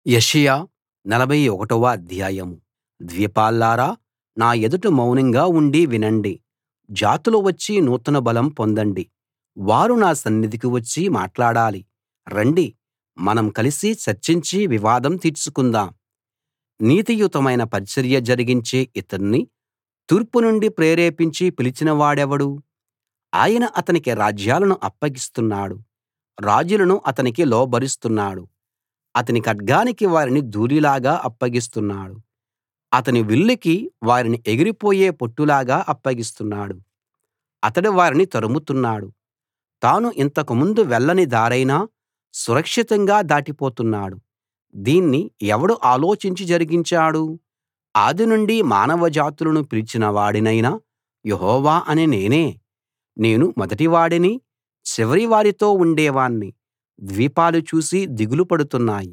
యెషయా నలభై ఒకటవ అధ్యాయం ద్వీపాల్లారా నా ఎదుట మౌనంగా ఉండి వినండి జాతులు వచ్చి నూతన బలం పొందండి వారు నా సన్నిధికి వచ్చి మాట్లాడాలి రండి మనం కలిసి చర్చించి వివాదం తీర్చుకుందాం నీతియుతమైన పరిచర్య జరిగించే ఇతన్ని తూర్పు నుండి ప్రేరేపించి పిలిచిన వాడెవడు ఆయన అతనికి రాజ్యాలను అప్పగిస్తున్నాడు రాజులను అతనికి లోబరుస్తున్నాడు అతని ఖడ్గానికి వారిని ధూళిలాగా అప్పగిస్తున్నాడు అతని విల్లుకి వారిని ఎగిరిపోయే పొట్టులాగా అప్పగిస్తున్నాడు అతడు వారిని తరుముతున్నాడు తాను ఇంతకు ముందు వెళ్ళని దారైనా సురక్షితంగా దాటిపోతున్నాడు దీన్ని ఎవడు ఆలోచించి జరిగించాడు ఆదినుండి మానవ జాతులను పిలిచిన వాడినైన యెహోవా అనే నేనే నేను మొదటివాడిని చివరి వారితో ఉండేవాణ్ణి ద్వీపాలు చూసి దిగులు పడుతున్నాయి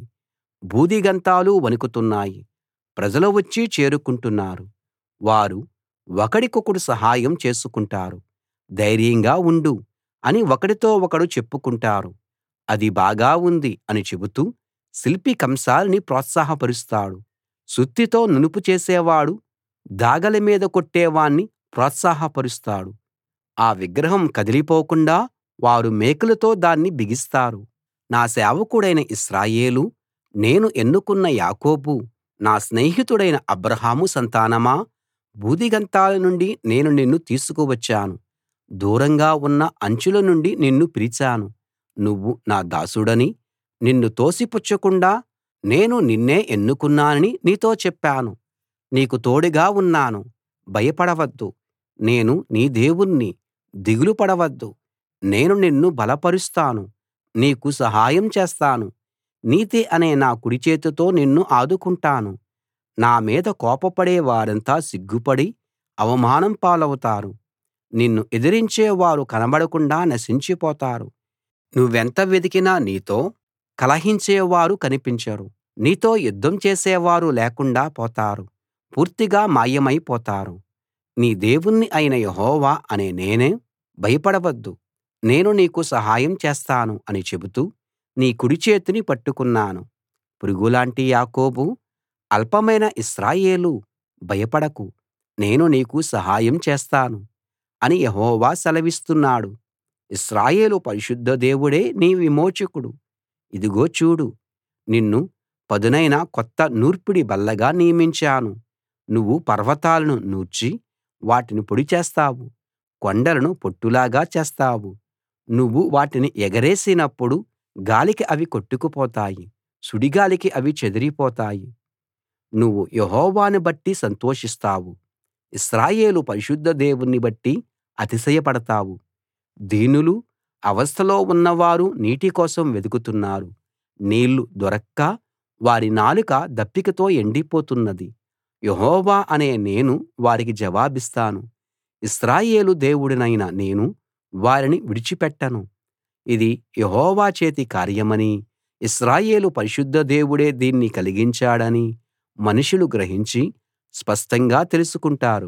భూదిగంతాలు వణుకుతున్నాయి ప్రజలు వచ్చి చేరుకుంటున్నారు వారు ఒకడికొకడు సహాయం చేసుకుంటారు ధైర్యంగా ఉండు అని ఒకడితో ఒకడు చెప్పుకుంటారు అది బాగా ఉంది అని చెబుతూ శిల్పి కంసాలిని ప్రోత్సాహపరుస్తాడు సుత్తెతో నునుపు చేసేవాడు దాగలి మీద కొట్టేవాణ్ణి ప్రోత్సాహపరుస్తాడు ఆ విగ్రహం కదిలిపోకుండా వారు మేకులతో దాన్ని బిగిస్తారు నా సేవకుడైన ఇశ్రాయేలూ నేను ఎన్నుకున్న యాకోబూ నా స్నేహితుడైన అబ్రాహాము సంతానమా భూదిగంతాల నుండి నేను నిన్ను తీసుకువచ్చాను దూరంగా ఉన్న అంచుల నుండి నిన్ను పిలిచాను నువ్వు నా దాసుడని నిన్ను తోసిపుచ్చకుండా నేను నిన్నే ఎన్నుకున్నానని నీతో చెప్పాను నీకు తోడుగా ఉన్నాను భయపడవద్దు నేను నీ దేవుణ్ణి దిగులు పడవద్దు నేను నిన్ను బలపరుస్తాను నీకు సహాయం చేస్తాను నీతి అనే నా కుడిచేతితో నిన్ను ఆదుకుంటాను నా మీద కోపపడే వారంతా సిగ్గుపడి అవమానం పాలవుతారు నిన్ను ఎదిరించే వారు కనబడకుండా నశించిపోతారు నువ్వెంత వెదికినా నీతో కలహించేవారు కనిపించరు నీతో యుద్ధం చేసేవారు లేకుండా పోతారు పూర్తిగా మాయమై పోతారు నీ దేవుణ్ణి అయిన యెహోవా అనే నేనే భయపడవద్దు నేను నీకు సహాయం చేస్తాను అని చెబుతూ నీ కుడిచేతిని పట్టుకున్నాను పురుగులాంటి యాకోబూ అల్పమైన ఇశ్రాయేలూ భయపడకు నేను నీకు సహాయం చేస్తాను అని యెహోవా సెలవిస్తున్నాడు ఇశ్రాయేలు పరిశుద్ధ దేవుడే నీ విమోచకుడు ఇదిగో చూడు నిన్ను పదునైన కొత్త నూర్పిడి బల్లగా నియమించాను నువ్వు పర్వతాలను నూర్చి వాటిని పొడి చేస్తావు కొండలను పొట్టులాగా చేస్తావు నువ్వు వాటిని ఎగరేసినప్పుడు గాలికి అవి కొట్టుకుపోతాయి సుడిగాలికి అవి చెదిరిపోతాయి నువ్వు యెహోవాను బట్టి సంతోషిస్తావు ఇశ్రాయేలు పరిశుద్ధ దేవుణ్ణి బట్టి అతిశయపడతావు దీనులు అవస్థలో ఉన్నవారు నీటి కోసం వెదుకుతున్నారు నీళ్లు దొరక్క వారి నాలుక దప్పికతో ఎండిపోతున్నది యెహోవా అనే నేను వారికి జవాబిస్తాను ఇశ్రాయేలు దేవుడినైన నేను వారిని విడిచిపెట్టను ఇది యెహోవా చేతి కార్యమనీ ఇశ్రాయేలు పరిశుద్ధ దేవుడే దీన్ని కలిగించాడనీ మనుషులు గ్రహించి స్పష్టంగా తెలుసుకుంటారు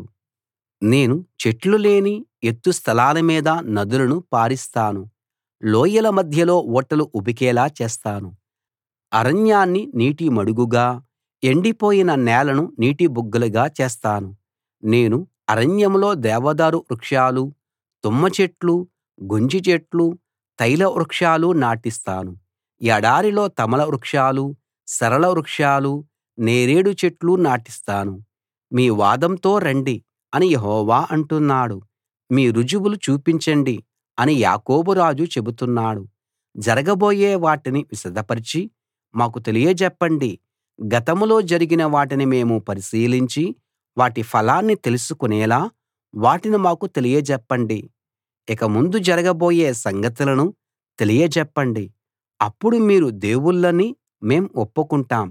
నేను చెట్లు లేని ఎత్తు స్థలాల మీద నదులను పారిస్తాను లోయల మధ్యలో ఊటలు ఉబికేలా చేస్తాను అరణ్యాన్ని నీటి మడుగుగా ఎండిపోయిన నేలను నీటి బుగ్గలుగా చేస్తాను నేను అరణ్యంలో దేవదారు వృక్షాలు తుమ్మ చెట్లు గొంజి చెట్లు తైల వృక్షాలు నాటిస్తాను ఎడారిలో తమల వృక్షాలు సరళ వృక్షాలు నేరేడు చెట్లు నాటిస్తాను మీ వాదంతో రండి అని యెహోవా అంటున్నాడు మీ రుజువులు చూపించండి అని యాకోబు రాజు చెబుతున్నాడు జరగబోయే వాటిని విశదపరచి మాకు తెలియజెప్పండి గతంలో జరిగిన వాటిని మేము పరిశీలించి వాటి ఫలాన్ని తెలుసుకునేలా వాటిని మాకు తెలియజెప్పండి ఇక ముందు జరగబోయే సంగతులను తెలియజెప్పండి అప్పుడు మీరు దేవుళ్ళని మేం ఒప్పుకుంటాం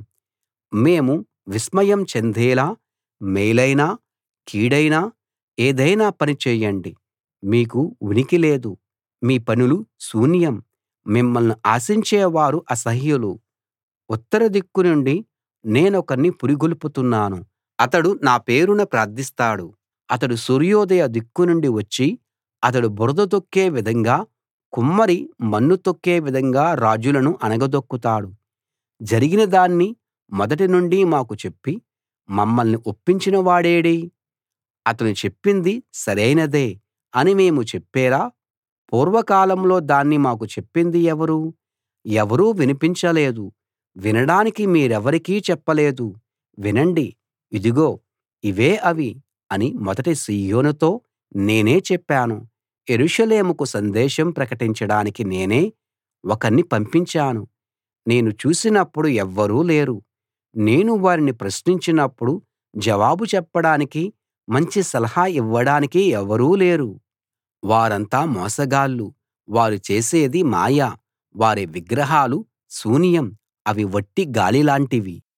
మేము విస్మయం చెందేలా మేలైనా కీడైనా ఏదైనా పని చేయండి మీకు ఉనికి లేదు మీ పనులు శూన్యం మిమ్మల్ని ఆశించేవారు అసహ్యులు ఉత్తర దిక్కు నుండి నేనొకణ్ణి పురిగొల్పుతున్నాను అతడు నా పేరున ప్రార్థిస్తాడు అతడు సూర్యోదయ దిక్కు నుండి వచ్చి అతడు బురద తొక్కే విధంగా కుమ్మరి మన్ను తొక్కే విధంగా రాజులను అణగదొక్కుతాడు జరిగిన దాన్ని మొదటి నుండి మాకు చెప్పి మమ్మల్ని ఒప్పించిన వాడేడి అతను చెప్పింది సరైనదే అని మేము చెప్పేలా పూర్వకాలంలో దాన్ని మాకు చెప్పింది ఎవరు ఎవరూ వినిపించలేదు వినడానికి మీరెవరికీ చెప్పలేదు వినండి ఇదిగో ఇవే అవి అని మొదట సీయోనుతో నేనే చెప్పాను యెరూషలేముకు సందేశం ప్రకటించడానికి నేనే ఒకణ్ణి పంపించాను నేను చూసినప్పుడు ఎవ్వరూ లేరు నేను వారిని ప్రశ్నించినప్పుడు జవాబు చెప్పడానికి మంచి సలహా ఇవ్వడానికి ఎవరూ లేరు వారంతా మోసగాళ్ళు వారు చేసేది మాయ వారి విగ్రహాలు శూన్యం అవి వట్టి గాలిలాంటివి